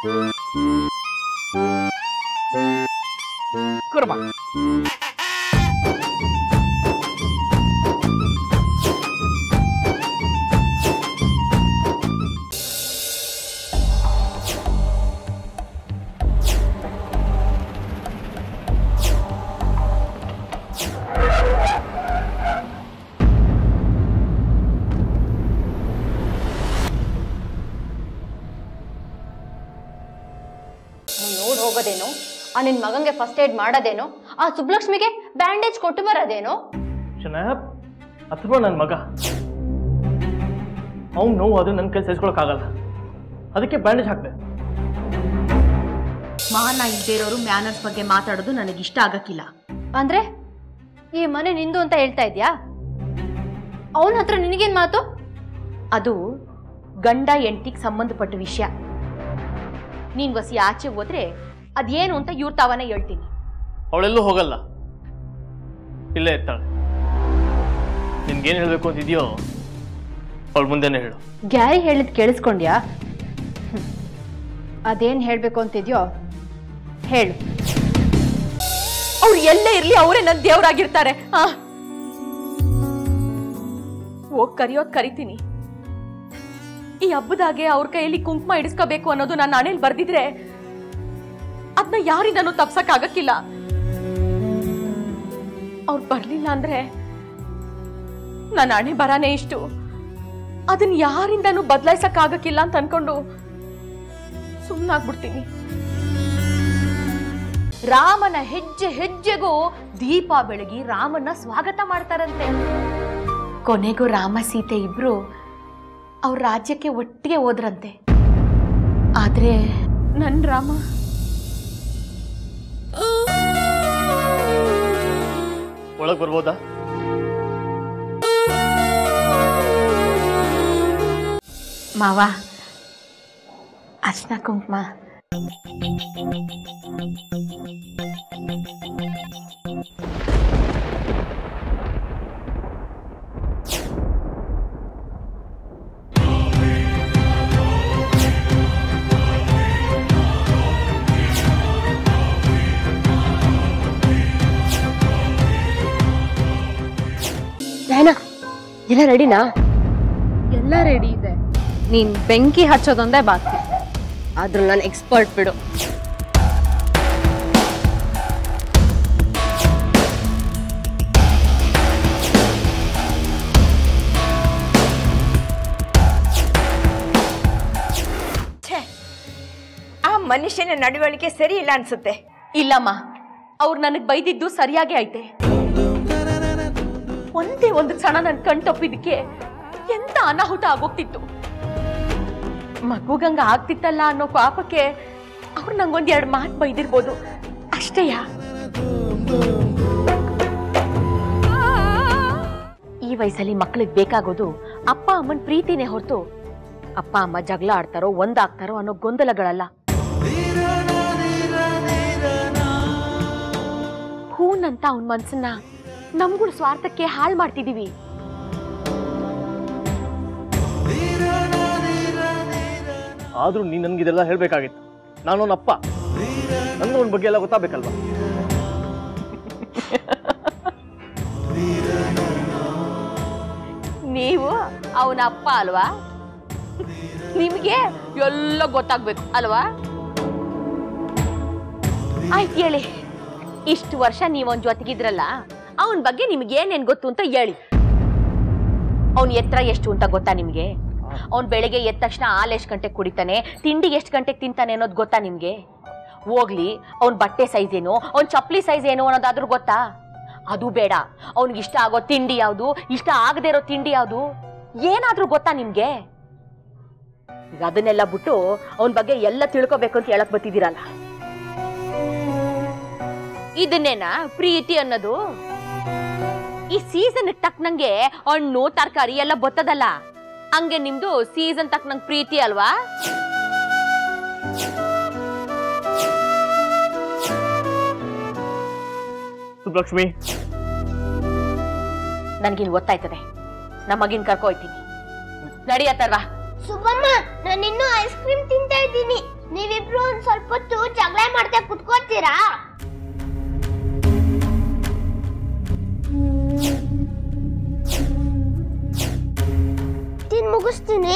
ಕುರ್ಮ ನೋಡ್ ಹೋಗೋದೇನೋ ಆ ನಿನ್ ಮಗಂಗೆ ಫಸ್ಟ್ ಏಡ್ ಮಾಡೋದೇನೋ ಆ ಸುಬ್ಲಕ್ಷ್ಮಿಗೆ ಬ್ಯಾಂಡೇಜ್ ಕೊಟ್ಟು ಬರೋದೇನೋ ಚೆನ್ನಾಗ ಅಥವಾ ನನ್ನ ಮಗ ಅವ್ನು ನೋವು ಅದು ನನ್ನ ಕೈ ಸಹಿಸ್ಕೊಳಕ್ಕಾಗಲ್ಲ ಅದಕ್ಕೆ ಬ್ಯಾಂಡೇಜ್ ಹಾಕಿದೆ ಮಾನ ಇಲ್ದೇ ಇರೋರು ಮ್ಯಾನರ್ಸ್ ಬಗ್ಗೆ ಮಾತಾಡೋದು ನನಗೆ ಇಷ್ಟ ಆಗಕ್ಕಿಲ್ಲ ಅಂದ್ರೆ ಈ ಮನೆ ನಿಂದು ಅಂತ ಹೇಳ್ತಾ ಇದ್ಯಾ ಅವನ ಹತ್ರ ನಿನಗೇನ್ ಮಾತು ಅದು ಗಂಡ ಎಂಟಿಗೆ ಸಂಬಂಧಪಟ್ಟ ವಿಷಯ ನೀನ್ ವಸಿ ಆಚೆ ಹೋದ್ರೆ ಅದೇನು ಅಂತ ಇವ್ರ ತಾವನೇ ಹೇಳ್ತೀನಿ ಅವಳೆಲ್ಲೂ ಹೋಗಲ್ಲ ಇಲ್ಲೇ ಇರ್ತಾಳೆ ನಿನ್ಗೇನು ಹೇಳಬೇಕು ಅಂತಿದೆಯೋ ಅವಳ ಮುಂದೆನೇ ಹೇಳು ಗ್ಯಾರಿ ಹೇಳಿದ್ ಕೇಳಿಸ್ಕೊಂಡ್ಯಾ ಹ್ಮ್. ಅದೇನ್ ಹೇಳ್ಬೇಕು ಅಂತಿದ್ಯೋ ಹೇಳು ಅವ್ರು ಎಲ್ಲೇ ಇರ್ಲಿ ಅವರೇ ನನ್ನ ದೇವರಾಗಿರ್ತಾರೆ ಹೋಗ್ ಕರಿಯೋದ್ ಕರಿತೀನಿ ಈ ಹಬ್ಬದಾಗೆ ಅವ್ರ ಕೈಯಲ್ಲಿ ಕುಂಕುಮ ಇಡಿಸ್ಕೋಬೇಕು ಅನ್ನೋದು ನನ್ನ ಹಣೆಲ್ ಬರ್ದಿದ್ರೆ ಅದನ್ನ ಯಾರಿಂದನೂ ತಪ್ಸಕ್ ಆಗಕ್ಕಿಲ್ಲ ಅವ್ರು ಬರ್ಲಿಲ್ಲ ಅಂದ್ರೆ ನನ್ನ ಹಣೆ ಬರಾನೇ ಇಷ್ಟು ಅದನ್ನ ಯಾರಿಂದನೂ ಬದಲಾಯಿಸಕ್ ಆಗಕ್ಕಿಲ್ಲ ಅಂತ ಅನ್ಕೊಂಡು ಸುಮ್ಮನಾಗ್ಬಿಡ್ತೀನಿ ರಾಮನ ಹೆಜ್ಜೆ ಹೆಜ್ಜೆಗೂ ದೀಪ ಬೆಳಗಿ ರಾಮನ ಸ್ವಾಗತ ಮಾಡ್ತಾರಂತೆ ಕೊನೆಗೂ ರಾಮ ಸೀತೆ ಇಬ್ರು ಅವ್ರ ರಾಜ್ಯಕ್ಕೆ ಒಟ್ಟಿಗೆ ಹೋದ್ರಂತೆ ಆದ್ರೆ ನನ್ ರಾಮ ಒಳಗೆ ಬರ್ಬೋದಾ ಮಾವ ಅರ್ಶನ ಕುಂಕುಮ ಎಲ್ಲ ರೆಡಿನಾ ಎಲ್ಲ ರೆಡಿ ಇದೆ ನೀನ್ ಬೆಂಕಿ ಹಚ್ಚೋದೊಂದೇ ಬಾಕಿ ಆದ್ರೂ ನಾನು ಎಕ್ಸ್ಪರ್ಟ್ ಬಿಡು ಆ ಮನುಷ್ಯನ ನಡವಳಿಕೆ ಸರಿ ಇಲ್ಲ ಅನ್ಸುತ್ತೆ ಇಲ್ಲಮ್ಮ ಅವ್ರು ನನಗ್ ಬೈದಿದ್ದು ಸರಿಯಾಗೇ ಐತೆ ಒಂದೇ ಒಂದು ಕ್ಷಣ ನನ್ ಕಣ್ ತಪ್ಪಿದಕ್ಕೆ ಎಂತ ಅನಾಹುತ ಆಗೋಗ್ತಿತ್ತು ಮಗುಗಂಗ ಆಗ್ತಿತ್ತಲ್ಲ ಅನ್ನೋ ಪಾಪಕ್ಕೆ ಅವ್ರು ನಂಗೊಂದ್ ಎರಡ್ ಮಾತು ಬೈದಿರ್ಬೋದು ಅಷ್ಟೇಯಾ ಈ ವಯಸ್ಸಲ್ಲಿ ಮಕ್ಳಿಗೆ ಬೇಕಾಗೋದು ಅಪ್ಪ ಅಮ್ಮನ್ ಪ್ರೀತಿನೇ ಹೊರತು ಅಪ್ಪ ಅಮ್ಮ ಜಗಳ ಆಡ್ತಾರೋ ಒಂದಾಗ್ತಾರೋ ಅನ್ನೋ ಗೊಂದಲಗಳಲ್ಲ ಹೂನಂತ ಅವನ ಮನ್ಸನ್ನ ನಮ್ಗಳ ಸ್ವಾರ್ಥಕ್ಕೆ ಹಾಳು ಮಾಡ್ತಿದೀವಿ ಆದ್ರೂ ನೀನು ನನಗೆ ಇದೆಲ್ಲ ಹೇಳಬೇಕಾಗಿತ್ತು ನಾನು ಅವನ ಅಪ್ಪ ನನಗೂ ಅವನ ಬಗ್ಗೆ ಎಲ್ಲ ಗೊತ್ತಾಗಬೇಕಲ್ವಾ ನೀವು ಅವನ ಅಪ್ಪ ಅಲ್ವಾ ನಿಮ್ಗೆ ಎಲ್ಲ ಗೊತ್ತಾಗ್ಬೇಕು ಅಲ್ವಾ ಆಯ್ತು ಹೇಳಿ ಇಷ್ಟು ವರ್ಷ ನೀವೊಂದ್ ಜೊತೆಗಿದ್ರಲ್ಲ ಅವನ ಬಗ್ಗೆ ನಿಮ್ಗೆ ಏನೇನ್ ಗೊತ್ತು ಅಂತ ಹೇಳಿ ಅವನ್ ಎತ್ತರ ಎಷ್ಟು ಅಂತ ಗೊತ್ತಾ ನಿಮ್ಗೆ ಅವ್ನ್ ಬೆಳಗ್ಗೆ ಎದ್ದ ತಕ್ಷಣ ಹಾಲು ಎಷ್ಟು ಗಂಟೆಗೆ ಕುಡಿತಾನೆ ತಿಂಡಿ ಎಷ್ಟು ಗಂಟೆಗೆ ತಿಂತಾನೆ ಅನ್ನೋದು ಗೊತ್ತಾ ನಿಮ್ಗೆ ಹೋಗ್ಲಿ ಅವ್ನ್ ಬಟ್ಟೆ ಸೈಜ್ ಏನು ಅವ್ನ್ ಚಪ್ಪಲಿ ಸೈಜ್ ಏನು ಅನ್ನೋದಾದ್ರೂ ಗೊತ್ತಾ ಅದು ಬೇಡ ಅವ್ನಿಗೆ ಇಷ್ಟ ಆಗೋ ತಿಂಡಿ ಯಾವುದು ಇಷ್ಟ ಆಗದೆ ಇರೋ ತಿಂಡಿ ಯಾವುದು ಏನಾದ್ರೂ ಗೊತ್ತಾ ನಿಮ್ಗೆ ಈಗ ಅದನ್ನೆಲ್ಲ ಬಿಟ್ಟು ಅವನ ಬಗ್ಗೆ ಎಲ್ಲ ತಿಳ್ಕೊಬೇಕು ಅಂತ ಹೇಳಕ್ ಬರ್ತಿದ್ದೀರಲ್ಲ ಇದನ್ನೇನಾ ಪ್ರೀತಿ ಅನ್ನೋದು ಈ ಸೀಸನ್ ತಕ್ಕನಂಗೆ ಹಣ್ಣು ತರಕಾರಿ ಎಲ್ಲ ಬತ್ತದಲ್ಲ ಹಂಗೆ ನಿಮ್ದು ಸೀಸನ್ ತಕ್ಕನಂಗ್ ಪ್ರೀತಿ ಅಲ್ವಾ ಸುಬ್ಲಕ್ಷ್ಮಿ ನನ್ಗಿನ್ ಗೊತ್ತಾಯ್ತದೆ ನಮ್ಮ ಮಗಿನ್ ಕರ್ಕೊ ಹೋಯ್ತೀನಿ ನಡಿಯತ್ತಲ್ವಾ ಸುಬ್ಬಮ್ಮ ನಾನಿನ್ನೂ ಐಸ್ ಕ್ರೀಮ್ ತಿಂತಾ ಇದ್ದೀನಿ ನೀವಿಬ್ರು ಒಂದ್ ಸ್ವಲ್ಪ ಹೊತ್ತು ಜಗಳ ಮಾಡ್ತಾ ಕುತ್ಕೋತೀರಾ ತಿನ್ ಮುಗಿಸ್ತೀನಿ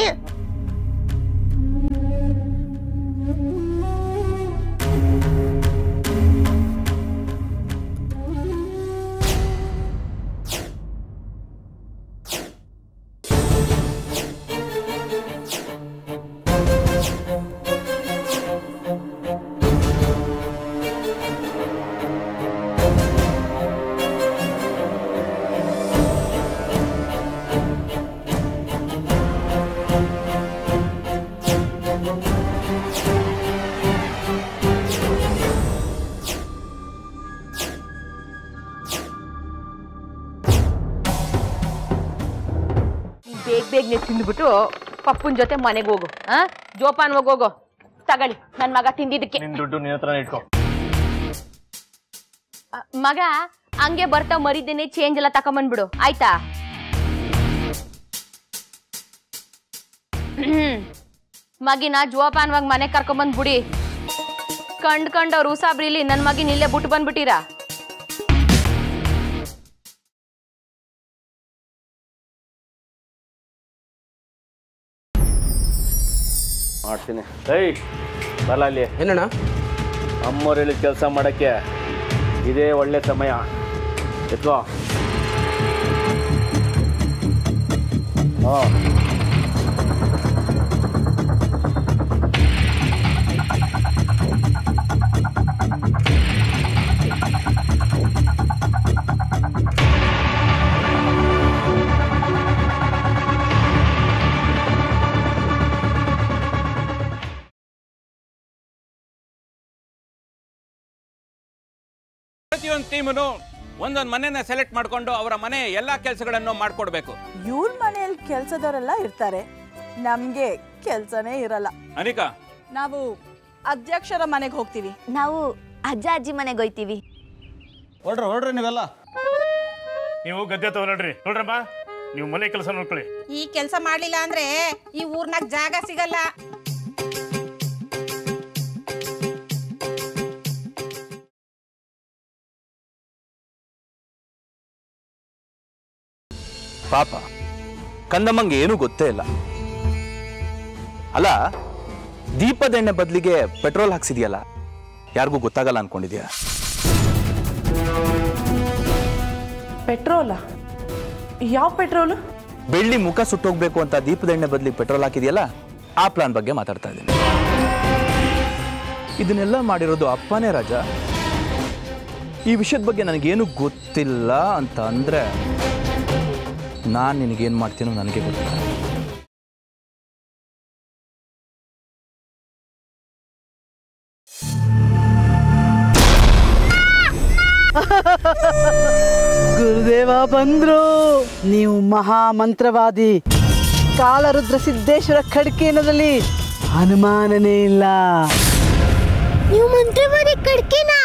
ಬೇಗ ಬೇಗನೆ ತಿಂದ್ಬಿಟ್ಟು ಪಪ್ಪನ ಜೊತೆ ಮನೆಗೆ ಹೋಗು ಆ ಜೋಪಾನ್ ಹೋಗು ತಗೊಳ್ಳಿ ನನ್ನ ಮಗ ತಿಂದಿದ್ದಕ್ಕೆ ನಿನ್ ದುಡ್ಡು ನಿನ್ನ ಹತ್ರನೇ ಇಟ್ಕೋ ಅ, ಮಗ ಹಂಗೆ ಬರ್ತಾ ಮರಿದೇನೆ ಚೇಂಜ್ ಎಲ್ಲ ತಕೊಂಬಂದ್ಬಿಡು ಆಯ್ತಾ ಹ್ಮ್. ಮಗಿನ ಜೋಪಾನವಾಗಿ ಮನೆ ಕರ್ಕೊಂಬಂದ್ಬಿಡಿ ಕಂಡ್ ಕಂಡವ್ರು ಉಸಾಬ್ರಿಲಿ ನನ್ನ ಮಗಿನ ಇಲ್ಲೇ ಬಿಟ್ಟು ಬಂದ್ಬಿಟ್ಟಿರಾ ಮಾಡ್ತೀನಿ ಏಯ್ ಬರಲ್ಲ ಅಲ್ಲಿ ಏನಣ್ಣ ಅಮ್ಮವ್ರು ಹೇಳಿದ ಕೆಲಸ ಮಾಡೋಕ್ಕೆ ಇದೇ ಒಳ್ಳೆ ಸಮಯ ಎತ್ಕೋ ಹಾಂ ಪ್ರತಿಯೊಂದು ಟೀಮನು ಒಂದೊಂದು ಮನೆನ ಸೆಲೆಕ್ಟ್ ಮಾಡಿಕೊಂಡು ಅವರ ಮನೆ ಎಲ್ಲ ಕೆಲಸಗಳನ್ನು ಮಾಡಿಕೊಡ್ಬೇಕು ಇವ್ರ ಮನೆಯಲ್ಲಿ ಕೆಲ್ಸದವರೆಲ್ಲ ಇರ್ತಾರೆ ನಮ್ಗೆ ಕೆಲ್ಸನೇ ಇರಲ್ಲ ಅನಿಕಾ ನಾವು ಅಧ್ಯಕ್ಷರ ಮನೆಗೆ ಹೋಗ್ತೀವಿ ನಾವು ಅಜ್ಜ ಅಜ್ಜಿ ಮನೆಗೆ ಹೋಯ್ತೀವಿ ಹೊಡ್ರಿ ಹೊಡ್ರಿ ನೀವೆಲ್ಲ ನೀವು ಗದ್ದೆ ತಗೊಳ್ರಿ ನೋಡ್ರಮ್ಮ ನೀವು ಮನೆ ಕೆಲಸ ನೋಡ್ಕೊಳ್ಳಿ ಈ ಕೆಲಸ ಮಾಡ್ಲಿಲ್ಲ ಅಂದ್ರೆ ಈ ಊರ್ನಾಗ ಜಾಗ ಸಿಗಲ್ಲ ಪಾಪ ಕಂದಮ್ಮಂಗೆ ಏನೂ ಗೊತ್ತೇ ಇಲ್ಲ ಅಲ್ಲ ದೀಪದೆಣ್ಣೆ ಬದಲಿಗೆ ಪೆಟ್ರೋಲ್ ಹಾಕ್ಸಿದ್ಯಲ್ಲ ಯಾರಿಗೂ ಗೊತ್ತಾಗಲ್ಲ ಅನ್ಕೊಂಡಿದ್ಯಾ ಪೆಟ್ರೋಲ ಯಾವ ಪೆಟ್ರೋಲು ಬೆಳ್ಳಿ ಮುಖ ಸುಟ್ಟೋಗ್ಬೇಕು ಅಂತ ದೀಪದೆಣ್ಣೆ ಬದಲಿಗೆ ಪೆಟ್ರೋಲ್ ಹಾಕಿದ್ಯಲ್ಲ ಆ ಪ್ಲಾನ್ ಬಗ್ಗೆ ಮಾತಾಡ್ತಾ ಇದ್ದೀನಿ ಇದನ್ನೆಲ್ಲ ಮಾಡಿರೋದು ಅಪ್ಪನೇ ರಾಜ ಈ ವಿಷಯದ ಬಗ್ಗೆ ನನಗೇನು ಗೊತ್ತಿಲ್ಲ ಅಂತ ಅಂದ್ರೆ ನಾನು ನಿನಗೇನು ಮಾಡ್ತೀನೋ ನನಗೆ ಗೊತ್ತಿಲ್ಲ ಗುರುದೇವ ಬಂದ್ರು ನೀವು ಮಹಾಮಂತ್ರವಾದಿ ಕಾಲರುದ್ರ ಸಿದ್ದೇಶ್ವರ ಖಡ್ಕೇನದಲ್ಲಿ ಅನುಮಾನನೇ ಇಲ್ಲ ನೀವು ಮಂತ್ರವಾದಿ ಕಡ್ಕಿನಾ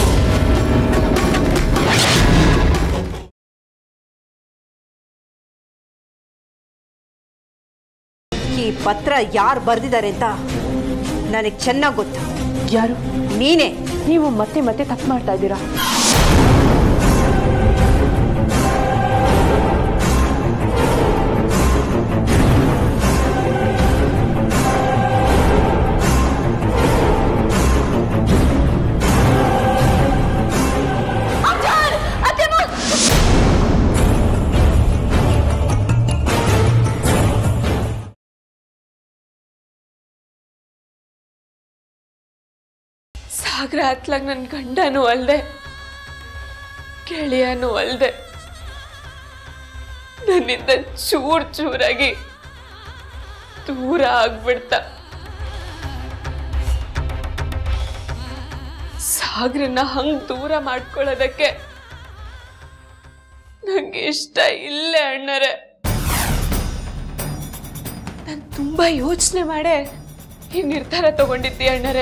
ಈ ಪತ್ರ ಯಾರು ಬರ್ದಿದ್ದಾರೆ ಅಂತ ನನಗೆ ಚೆನ್ನಾಗಿ ಗೊತ್ತು ಯಾರು ನೀನೇ ನೀವು ಮತ್ತೆ ಮತ್ತೆ ತಪ್ಪು ಮಾಡ್ತಾ ಇದ್ದೀರಾ ಸಾಗರ ಹತ್ಲಾಗ ನನ್ನ ಗಂಡನೂ ಅಲ್ದೆ ಗೆಳೆಯನೂ ಅಲ್ದೆ ನನ್ನಿಂದ ಚೂರ್ ಚೂರಾಗಿ ದೂರ ಆಗ್ಬಿಡ್ತ ಸಾಗರನ ಹಂಗ್ ದೂರ ಮಾಡ್ಕೊಳ್ಳೋದಕ್ಕೆ ನಂಗೆ ಇಷ್ಟ ಇಲ್ಲೇ ಅಣ್ಣರೇ ನಾನು ತುಂಬಾ ಯೋಚನೆ ಮಾಡೇ ಈ ನಿರ್ಧಾರ ತಗೊಂಡಿದ್ದೆ ಅಣ್ಣರೇ